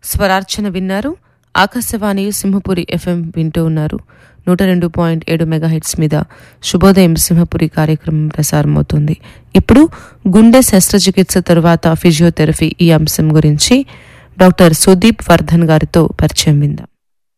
స్వరార్చన విన్నారు ఆకాశవాణి సింహపురి ఎఫ్ఎం వింటూ ఉన్నారు నూట రెండు పాయింట్ ఏడు మెగాహిట్స్ మీద శుభోదయం సింహపురి కార్యక్రమం ప్రసారమవుతుంది ఇప్పుడు గుండె శస్త్రచికిత్స తరువాత ఫిజియోథెరపీ ఈ అంశం గురించి డాక్టర్ సుదీప్ వర్ధన్ గారితో పరిచయం విందాం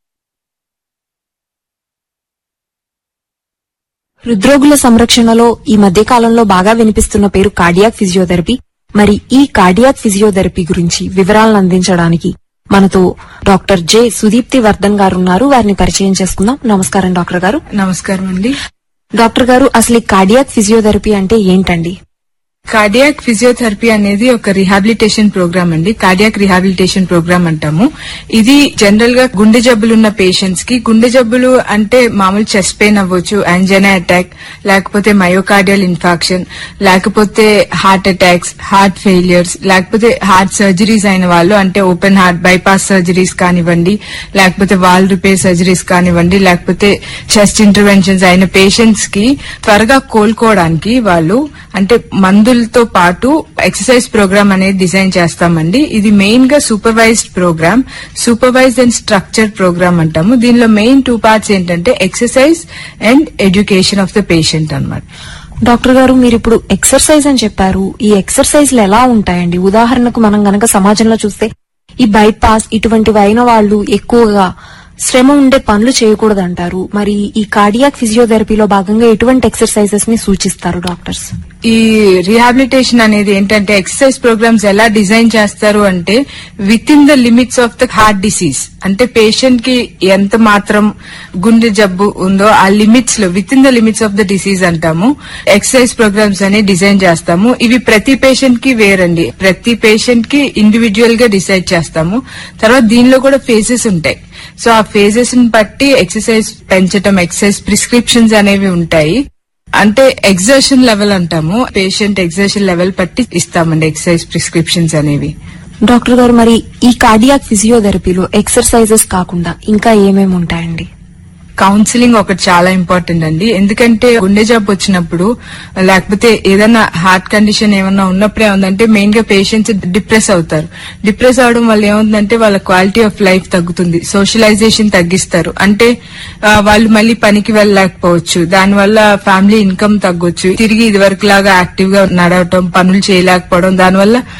హృద్రోగుల సంరక్షణలో ఈ మధ్య కాలంలో బాగా వినిపిస్తున్న పేరు కార్డియాక్ ఫిజియోథెరపీ మరి ఈ కార్డియాక్ ఫిజియోథెరపీ గురించి వివరాలను అందించడానికి మనతో డాక్టర్ జె సుదీప్తి వర్ధన్ గారు ఉన్నారు వారిని పరిచయం చేసుకుందాం నమస్కారం డాక్టర్ గారు నమస్కారం అండి డాక్టర్ గారు అసలు ఈ కార్డియాక్ ఫిజియోథెరపీ అంటే ఏంటండి కార్డియాక్ ఫిజియోథెరపీ అనేది ఒక రిహాబిలిటేషన్ ప్రోగ్రామ్ అండి కార్డియాక్ రిహాబిలిటేషన్ ప్రోగ్రామ్ అంటాము ఇది జనరల్ గా గుండె జబ్బులు ఉన్న పేషెంట్స్ కి గుండె జబ్బులు అంటే మామూలు చెస్ట్ పెయిన్ అవ్వచ్చు యాంజైనా అటాక్ లేకపోతే మయోకార్డియల్ ఇన్ఫాక్షన్ లేకపోతే హార్ట్ అటాక్స్ హార్ట్ ఫెయిలియర్స్ లేకపోతే హార్ట్ సర్జరీస్ అయిన వాళ్ళు అంటే ఓపెన్ హార్ట్ బైపాస్ సర్జరీస్ కానివ్వండి లేకపోతే వాల్ రిపేర్ సర్జరీస్ కానివ్వండి లేకపోతే చెస్ట్ ఇంటర్వెన్షన్స్ అయిన పేషెంట్స్ కి త్వరగా కోలుకోవడానికి వాళ్ళు అంటే మందులతో పాటు ఎక్సర్సైజ్ ప్రోగ్రామ్ అనేది డిజైన్ చేస్తామండి ఇది మెయిన్ గా supervised programme supervised and structured programme అంటాము దీనిలో మెయిన్ టూ పార్ట్స్ ఏంటంటే exercise and education of the patient అన్నమాట డాక్టర్ గారు మీరు ఇప్పుడు ఎక్సర్సైజ్ అని చెప్పారు ఈ ఎక్సర్సైజ్లు ఎలా ఉంటాయండి ఉదాహరణకు మనం గనక సమాజంలో చూస్తే ఈ బైపాస్ ఇటువంటివి అయిన వాళ్ళు ఎక్కువగా శ్రమ ఉండే పనులు చేయకూడదు అంటారు మరి ఈ కార్డియాక్ ఫిజియోథెరపీలో భాగంగా ఎటువంటి ఎక్సర్సైజెస్ ని సూచిస్తారు డాక్టర్స్ ఈ రీహాబిలిటేషన్ అనేది ఏంటంటే ఎక్సర్సైజ్ ప్రోగ్రామ్స్ ఎలా డిజైన్ చేస్తారు అంటే within the limits of the heart disease అంటే పేషెంట్ కి ఎంత మాత్రం గుండె జబ్బు ఉందో ఆ లిమిట్స్ లో within the limits of the disease అంటాము ఎక్సర్సైజ్ ప్రోగ్రామ్స్ అని డిజైన్ చేస్తాము ఇవి ప్రతి పేషెంట్ కి వేరండి ప్రతి పేషెంట్ కి ఇండివిజువల్ గా డిసైడ్ చేస్తాము తర్వాత దీనిలో కూడా ఫేజెస్ ఉంటాయి సో ఆ ఫేజెస్ ని బట్టి ఎక్సర్సైజ్ పెంచడం ఎక్సర్సైజ్ ప్రిస్క్రిప్షన్స్ అనేవి ఉంటాయి అంటే ఎగ్జర్షన్ లెవెల్ అంటాము పేషెంట్ ఎగ్జర్షన్ లెవెల్ బట్టి ఇస్తామండి ఎక్సర్సైజ్ ప్రిస్క్రిప్షన్స్ అనేవి డాక్టర్ గారు మరి ఈ కార్డియాక్ ఫిజియోథెరపీలో ఎక్సర్సైజెస్ కాకుండా ఇంకా ఏమేమి ఉంటాయండి కౌన్సిలింగ్ ఒకటి చాలా ఇంపార్టెంట్ అండి ఎందుకంటే గుండె జబ్బు వచ్చినప్పుడు లేకపోతే ఏదైనా హార్ట్ కండిషన్ ఏమన్నా ఉన్నప్పుడు ఏముందంటే మెయిన్ గా పేషెంట్స్ డిప్రెస్ అవుతారు డిప్రెస్ అవడం వల్ల ఏముందంటే వాళ్ళ క్వాలిటీ ఆఫ్ లైఫ్ తగ్గుతుంది సోషలైజేషన్ తగ్గిస్తారు అంటే ఆ, వాళ్ళు మళ్ళీ పనికి వెళ్ళలేకపోవచ్చు దానివల్ల ఫ్యామిలీ ఇన్కమ్ తగ్గొచ్చు తిరిగి ఇదివరకు లాగా యాక్టివ్ గా నడవటం పనులు చేయలేకపోవడం దానివల్ల